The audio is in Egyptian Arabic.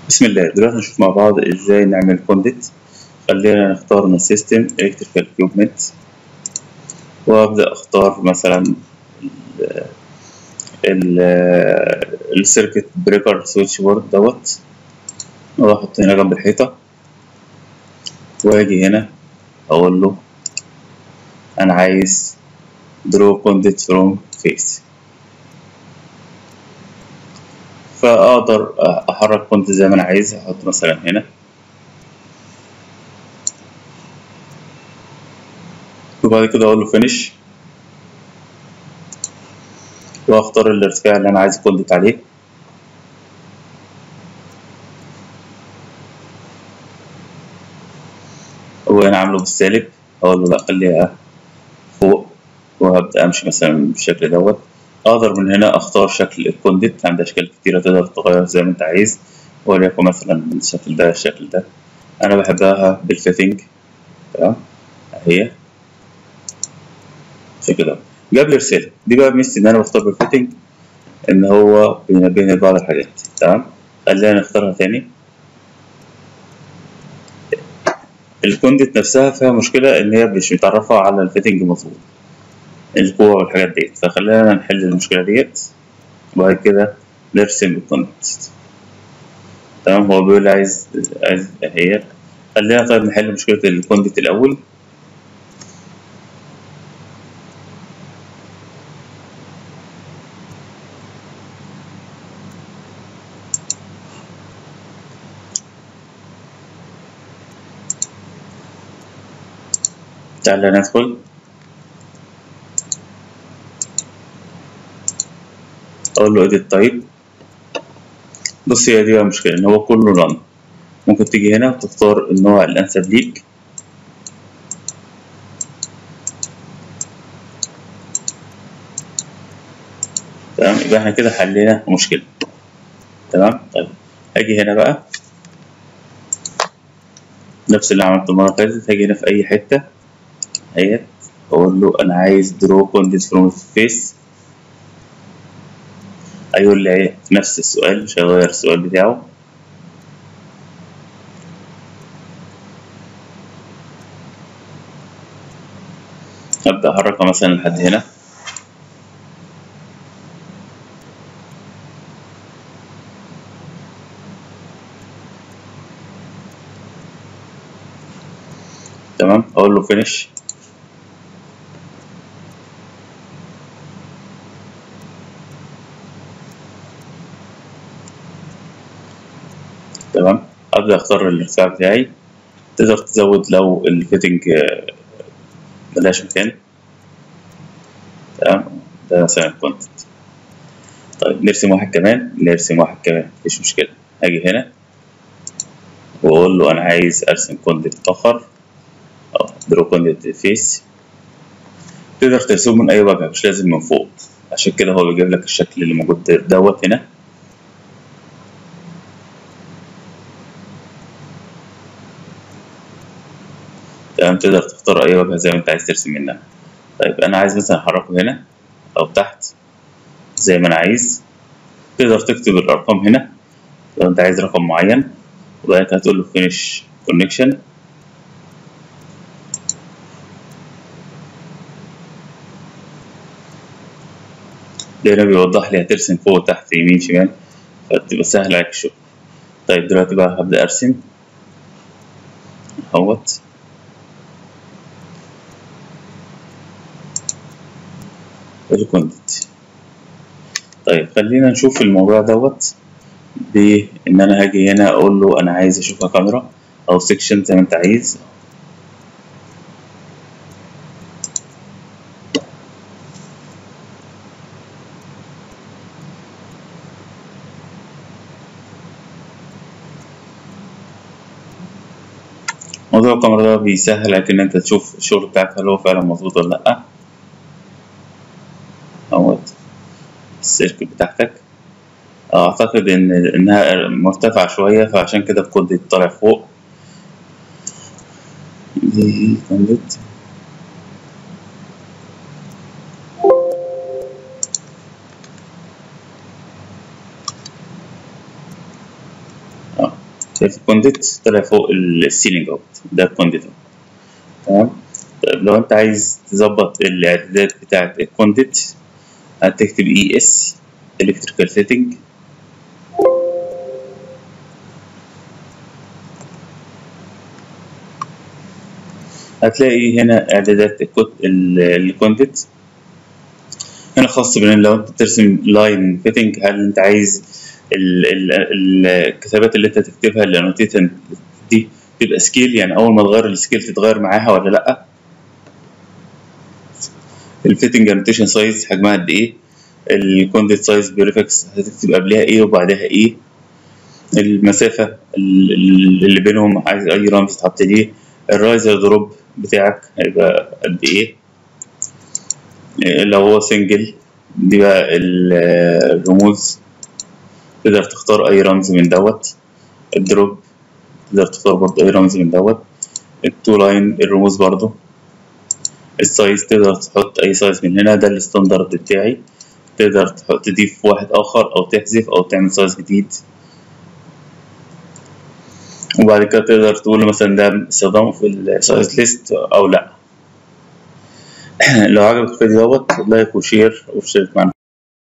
بسم الله دلوقتي هنشوف مع بعض ازاي نعمل كونديت خلينا نختار من السيستم الكتريكال اكيوبمنت وابدا اختار مثلا ال السيركت بريكر سويتش بورد دوت واحط هنا جنب الحيطه واجي هنا اقول له انا عايز درو كونديت فروم فيس فاقدر احرك كونت زي ما انا عايز احط مثلا هنا وبعد كده اقول له فينيش واختار الارتفاع اللي انا عايز كونديت عليه وهنا عامله بالسالب اقول له لا خليها فوق وهبدا امشي مثلا بالشكل دوت اقدر من هنا اختار شكل الكونديت عندي اشكال كتيره تقدر تغير زي ما انت عايز وليكن مثلا الشكل ده الشكل ده انا بحبها بالفيتنج تمام اهي الشكل ده جاب لي رساله دي بقى ميزتي ان انا بختار بالفيتنج ان هو بينبهني لبعض الحاجات تمام خلينا نختارها تاني الكونديت نفسها فيها مشكله ان هي مش متعرفه على الفيتنج مظبوط القوة والحاجات ديت فخلينا نحل المشكلة ديت وبعد كده نرسم الكونتكست تمام هو بيقول لي عايز عايز هي خلينا طيب نحل مشكلة الكونديت الأول تعالى ندخل اقول له edit type بص هي دي بقى مشكلة ان هو كله run ممكن تيجي هنا وتختار النوع الانسب ليك تمام يبقى احنا كده حلينا مشكلة تمام طيب هاجي هنا بقى نفس اللي عملته المرة اللي فاتت هاجي هنا في أي حتة اهيت أقول له أنا عايز draw content from face هيقول لي نفس السؤال مش هيغير السؤال بتاعه أبدأ أحركها مثلا لحد هنا تمام أقول له فينيش تمام ابدا اختار الارتفاع بتاعي تقدر تزود لو الفيتنج ملهاش مكان تمام ده مثلا كونتنت طيب نرسم واحد كمان نرسم واحد كمان مفيش مشكلة هاجي هنا واقول له انا عايز ارسم كونتنت اخر اه درو كونتنت فيس تقدر ترسمه من اي وجهة مش لازم من فوق عشان كده هو بيجيب لك الشكل اللي موجود دوت هنا تمام تقدر تختار اي وجهه زي ما انت عايز ترسم منها طيب انا عايز مثلا احركه هنا او تحت زي ما انا عايز تقدر تكتب الارقام هنا لو انت عايز رقم معين وبعد كده هتقول له فينيش كونكشن هنا بيوضح لي هترسم فوق تحت يمين شمال فتبقى سهل عليك الشغل طيب دلوقتي بقى هبدأ أرسم اهوت الكونديت طيب خلينا نشوف الموضوع دوت بان انا هاجي هنا اقول له انا عايز اشوفها كاميرا او سيكشن زي ما انت عايز موضوع الكاميرا ده بيسهل عليك ان انت تشوف الشغل بتاعك هل هو فعلا مظبوط ولا لا اهوت السيركل بتاعتك اعتقد ان انها مرتفعة شوية فعشان كده الكود طالع فوق دي كونديت اه شايف الكونديت طلع فوق السيلينج اهوت ده الكونديت اهو تمام طيب لو انت عايز تظبط الاعدادات بتاعة الكونديت هتكتب اي اس الكتريكال سيتنج هتلاقي هنا اعدادات الكونديت هنا خاص بان لو انت بترسم لاين فيتنج هل انت عايز ال ال الكتابات اللي انت تكتبها الانوتيشن دي تبقى سكيل يعني اول ما تغير السكيل تتغير معاها ولا لا الفيتنج انوتيشن سايز حجمها قد ايه الكونديت سايز بريفكس هتكتب قبلها ايه وبعدها ايه المسافة اللي بينهم عايز اي رمز تحط ليه الرايزر دروب بتاعك هيبقى قد ايه لو هو سنجل دي بقى الرموز تقدر تختار اي رمز من دوت الدروب تقدر تختار برضه اي رمز من دوت التو لاين الرموز برضه السايز تقدر تحط اي سايز من هنا ده الستاندرد بتاعي تقدر تحط تضيف واحد اخر او تحذف او تعمل سايز جديد وبعد كده تقدر تقول مثلا ده استخدامه في السايز ليست او لا لو عجبك الفيديو دوت لايك وشير واشترك معنا